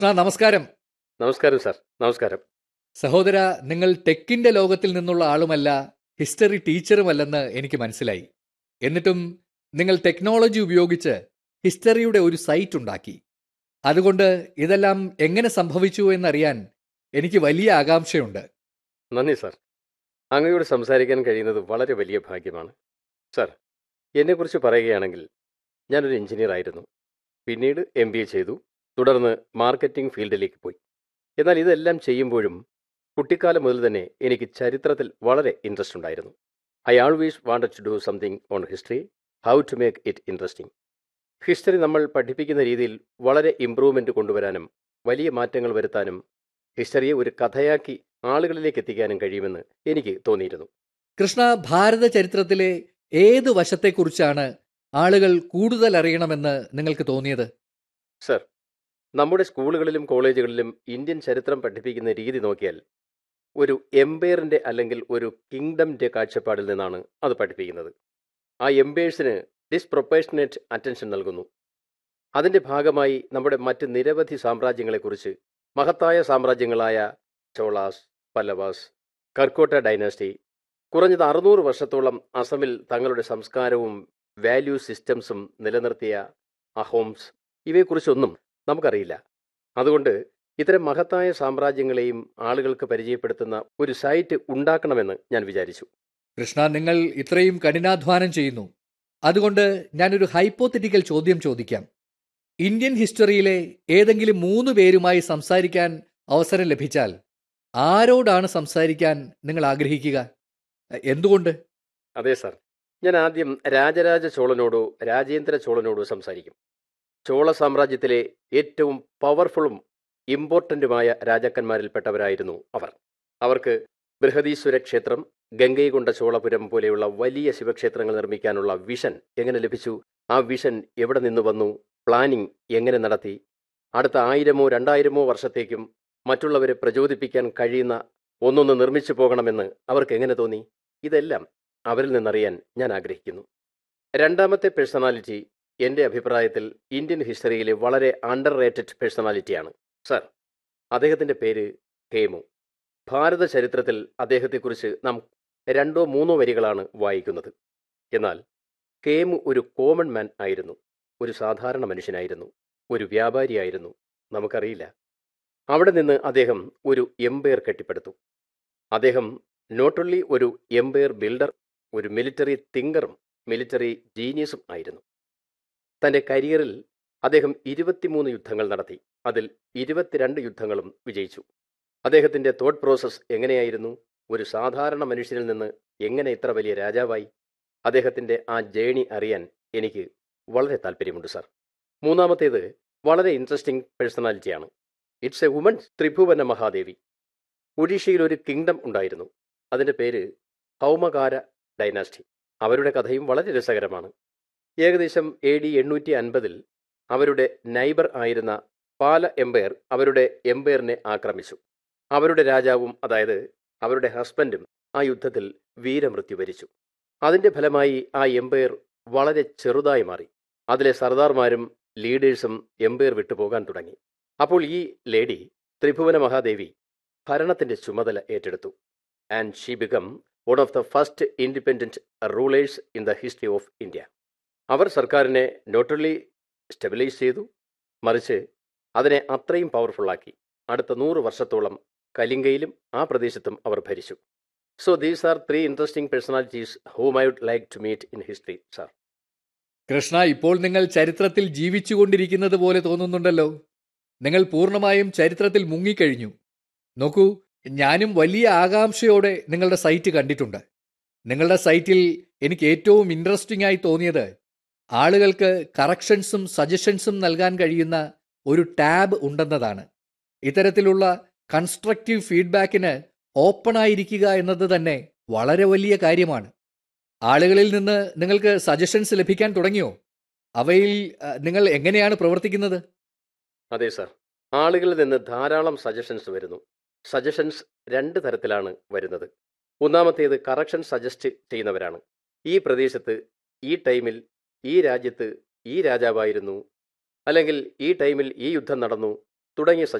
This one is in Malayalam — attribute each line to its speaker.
Speaker 1: ആ നമസ്കാരം
Speaker 2: നമസ്കാരം സാർ നമസ്കാരം
Speaker 1: സഹോദര നിങ്ങൾ ടെക്കിന്റെ ലോകത്തിൽ നിന്നുള്ള ആളുമല്ല ഹിസ്റ്ററി ടീച്ചറുമല്ലെന്ന് എനിക്ക് മനസ്സിലായി എന്നിട്ടും നിങ്ങൾ ടെക്നോളജി ഉപയോഗിച്ച് ഹിസ്റ്ററിയുടെ ഒരു സൈറ്റ് ഉണ്ടാക്കി അതുകൊണ്ട് ഇതെല്ലാം എങ്ങനെ സംഭവിച്ചു എന്നറിയാൻ എനിക്ക് വലിയ ആകാംക്ഷയുണ്ട്
Speaker 2: നന്ദി സാർ അങ്ങയോട് സംസാരിക്കാൻ കഴിയുന്നത് വളരെ വലിയ ഭാഗ്യമാണ് സാർ എന്നെക്കുറിച്ച് പറയുകയാണെങ്കിൽ ഞാനൊരു എഞ്ചിനീയർ ആയിരുന്നു പിന്നീട് എം ബി എ ചെയ്തു തുടർന്ന് മാർക്കറ്റിംഗ് ഫീൽഡിലേക്ക് പോയി എന്നാൽ ഇതെല്ലാം ചെയ്യുമ്പോഴും കുട്ടിക്കാലം മുതൽ തന്നെ എനിക്ക് ചരിത്രത്തിൽ വളരെ ഇൻട്രസ്റ്റ് ഉണ്ടായിരുന്നു I always wanted to do something on history how to make it interesting history നമ്മൾ പഠിപ്പിക്കുന്ന രീതിയിൽ വളരെ ഇമ്പ്രൂവ്മെൻ്റ് കൊണ്ടുവരാനും വലിയ മാറ്റങ്ങൾ വരുത്താനും ഹിസ്റ്ററിയെ ഒരു കഥയാക്കി ആളുകളിലേക്ക് എത്തിക്കാനും കഴിയുമെന്ന് എനിക്ക് തോന്നിയിരുന്നു
Speaker 1: കൃഷ്ണ ഭാരത ചരിത്രത്തിലെ ഏത് വശത്തെക്കുറിച്ചാണ് ആളുകൾ കൂടുതൽ അറിയണമെന്ന് നിങ്ങൾക്ക് തോന്നിയത്
Speaker 2: സർ നമ്മുടെ സ്കൂളുകളിലും കോളേജുകളിലും ഇന്ത്യൻ ചരിത്രം പഠിപ്പിക്കുന്ന രീതി നോക്കിയാൽ ഒരു എംപയറിൻ്റെ അല്ലെങ്കിൽ ഒരു കിങ്ഡമിൻ്റെ കാഴ്ചപ്പാടിൽ നിന്നാണ് അത് പഠിപ്പിക്കുന്നത് ആ എംപയേഴ്സിന് ഡിസ്പ്രൊപ്പേഷനേറ്റ് അറ്റൻഷൻ നൽകുന്നു അതിൻ്റെ ഭാഗമായി നമ്മുടെ മറ്റ് നിരവധി സാമ്രാജ്യങ്ങളെക്കുറിച്ച് മഹത്തായ സാമ്രാജ്യങ്ങളായ ചോളാസ് പല്ലവാസ് കർക്കോട്ട ഡൈനാസ്റ്റി കുറഞ്ഞത് അറുന്നൂറ് വർഷത്തോളം അസമിൽ തങ്ങളുടെ സംസ്കാരവും വാല്യൂ സിസ്റ്റംസും നിലനിർത്തിയ അഹോംസ് ഇവയെക്കുറിച്ചൊന്നും നമുക്കറിയില്ല അതുകൊണ്ട് ഇത്തരം മഹത്തായ സാമ്രാജ്യങ്ങളെയും ആളുകൾക്ക് പരിചയപ്പെടുത്തുന്ന ഒരു സൈറ്റ് ഉണ്ടാക്കണമെന്ന് ഞാൻ വിചാരിച്ചു
Speaker 1: കൃഷ്ണ നിങ്ങൾ ഇത്രയും കഠിനാധ്വാനം ചെയ്യുന്നു അതുകൊണ്ട് ഞാനൊരു ഹൈപ്പോത്തറ്റിക്കൽ ചോദ്യം ചോദിക്കാം ഇന്ത്യൻ ഹിസ്റ്ററിയിലെ ഏതെങ്കിലും മൂന്ന് പേരുമായി സംസാരിക്കാൻ അവസരം ലഭിച്ചാൽ ആരോടാണ് സംസാരിക്കാൻ നിങ്ങൾ ആഗ്രഹിക്കുക എന്തുകൊണ്ട്
Speaker 2: അതെ സാർ ഞാൻ ആദ്യം രാജരാജ ചോളനോടോ രാജേന്ദ്ര ചോളനോടോ സംസാരിക്കും ചോള സാമ്രാജ്യത്തിലെ ഏറ്റവും പവർഫുള്ളും ഇമ്പോർട്ടൻറ്റുമായ രാജാക്കന്മാരിൽപ്പെട്ടവരായിരുന്നു അവർ അവർക്ക് ബൃഹദീശ്വര ക്ഷേത്രം ഗംഗൈകൊണ്ട ചോളപുരം പോലെയുള്ള വലിയ ശിവക്ഷേത്രങ്ങൾ നിർമ്മിക്കാനുള്ള വിഷൻ എങ്ങനെ ലഭിച്ചു ആ വിഷൻ എവിടെ നിന്ന് വന്നു പ്ലാനിംഗ് എങ്ങനെ നടത്തി അടുത്ത ആയിരമോ രണ്ടായിരമോ വർഷത്തേക്കും മറ്റുള്ളവരെ പ്രചോദിപ്പിക്കാൻ കഴിയുന്ന ഒന്നൊന്ന് നിർമ്മിച്ചു പോകണമെന്ന് അവർക്ക് എങ്ങനെ തോന്നി ഇതെല്ലാം അവരിൽ നിന്നറിയാൻ ഞാൻ ആഗ്രഹിക്കുന്നു രണ്ടാമത്തെ പേഴ്സണാലിറ്റി എൻ്റെ അഭിപ്രായത്തിൽ ഇന്ത്യൻ ഹിസ്റ്ററിയിലെ വളരെ അണ്ടർ റേറ്റഡ് പേഴ്സണാലിറ്റിയാണ് സർ അദ്ദേഹത്തിൻ്റെ പേര് ഹേമു ഭാരത ചരിത്രത്തിൽ അദ്ദേഹത്തെക്കുറിച്ച് നാം രണ്ടോ മൂന്നോ വരികളാണ് വായിക്കുന്നത് എന്നാൽ ഹേമു ഒരു കോമൺ മാൻ ആയിരുന്നു ഒരു സാധാരണ മനുഷ്യനായിരുന്നു ഒരു വ്യാപാരിയായിരുന്നു നമുക്കറിയില്ല അവിടെ നിന്ന് അദ്ദേഹം ഒരു എംപയർ കെട്ടിപ്പടുത്തു അദ്ദേഹം നോട്ട് ഓൺലി ഒരു എംപയർ ബിൽഡർ ഒരു മിലിറ്ററി തിങ്കറും മിലിറ്ററി ജീനിയസും ആയിരുന്നു തൻ്റെ കരിയറിൽ അദ്ദേഹം ഇരുപത്തിമൂന്ന് യുദ്ധങ്ങൾ നടത്തി അതിൽ ഇരുപത്തിരണ്ട് യുദ്ധങ്ങളും വിജയിച്ചു അദ്ദേഹത്തിൻ്റെ തോട്ട് പ്രോസസ്സ് എങ്ങനെയായിരുന്നു ഒരു സാധാരണ മനുഷ്യനിൽ നിന്ന് എങ്ങനെ ഇത്ര വലിയ രാജാവായി അദ്ദേഹത്തിൻ്റെ ആ ജേണി അറിയാൻ എനിക്ക് വളരെ താല്പര്യമുണ്ട് സാർ മൂന്നാമത്തേത് വളരെ ഇൻട്രസ്റ്റിംഗ് പേഴ്സണാലിറ്റിയാണ് it's a woman Tribhuvana Mahadevi ഒഡീഷയിൽ ഒരു കിങ്ഡം ഉണ്ടായിരുന്നു അതിൻ്റെ പേര് ഹൗമകാര ഡൈനാസ്റ്റി അവരുടെ കഥയും വളരെ രസകരമാണ് ഏകദേശം എ ഡി എണ്ണൂറ്റി അൻപതിൽ അവരുടെ നൈബർ ആയിരുന്ന പാല എംപയർ അവരുടെ എംപയറിനെ ആക്രമിച്ചു അവരുടെ രാജാവും അതായത് അവരുടെ ഹസ്ബൻഡും ആ യുദ്ധത്തിൽ വീരമൃത്യു വരിച്ചു അതിൻ്റെ ഫലമായി ആ എംപയർ വളരെ ചെറുതായി മാറി അതിലെ സർദാർമാരും ലീഡേഴ്സും എംപയർ വിട്ടുപോകാൻ തുടങ്ങി അപ്പോൾ ഈ ലേഡി ത്രിഭുവന മഹാദേവി ഭരണത്തിൻ്റെ ചുമതല ഏറ്റെടുത്തു and she become one of the first independent rulers in the history of India അവർ സർക്കാരിനെ നോട്ട് ഓൺലി സ്റ്റെബിലൈസ് ചെയ്തു മറിച്ച് അതിനെ അത്രയും പവർഫുള്ളാക്കി അടുത്ത നൂറ് വർഷത്തോളം കലിംഗയിലും ആ പ്രദേശത്തും അവർ ഭരിച്ചു so these are three interesting personalities whom I would like to meet in history sir
Speaker 1: Krishna ഇപ്പോൾ നിങ്ങൾ ചരിത്രത്തിൽ ജീവിച്ചുകൊണ്ടിരിക്കുന്നത് പോലെ തോന്നുന്നുണ്ടല്ലോ നിങ്ങൾ പൂർണ്ണമായും ചരിത്രത്തിൽ മുങ്ങിക്കഴിഞ്ഞു നോക്കൂ ഞാനും വലിയ ആകാംക്ഷയോടെ നിങ്ങളുടെ സൈറ്റ് കണ്ടിട്ടുണ്ട് നിങ്ങളുടെ സൈറ്റിൽ എനിക്ക് ഏറ്റവും ഇൻട്രസ്റ്റിംഗ് ആയി തോന്നിയത് ആളുകൾക്ക് കറക്ഷൻസും സജഷൻസും നൽകാൻ കഴിയുന്ന ഒരു ടാബ് ഉണ്ടെന്നതാണ് ഇത്തരത്തിലുള്ള കൺസ്ട്രക്റ്റീവ് ഫീഡ്ബാക്കിന് ഓപ്പൺ ആയിരിക്കുക എന്നത് തന്നെ വളരെ വലിയ കാര്യമാണ് ആളുകളിൽ നിന്ന് നിങ്ങൾക്ക് സജഷൻസ് ലഭിക്കാൻ തുടങ്ങിയോ അവയിൽ അഹ്, നിങ്ങൾ എങ്ങനെയാണ് പ്രവർത്തിക്കുന്നത്
Speaker 2: അതെ സാർ ആളുകളിൽ നിന്ന് ധാരാളം സജഷൻസ് വരുന്നു സജഷൻസ് രണ്ട് തരത്തിലാണ് വരുന്നത് ഒന്നാമത്തേത് കറക്ഷൻ സജസ്റ്റ് ചെയ്യുന്നവരാണ് ഈ പ്രദേശത്ത് ഈ ടൈമിൽ ഈ രാജ്യത്ത് ഈ രാജാവായിരുന്നു അല്ലെങ്കിൽ ഈ ടൈമിൽ ഈ യുദ്ധം നടന്നു തുടങ്ങിയ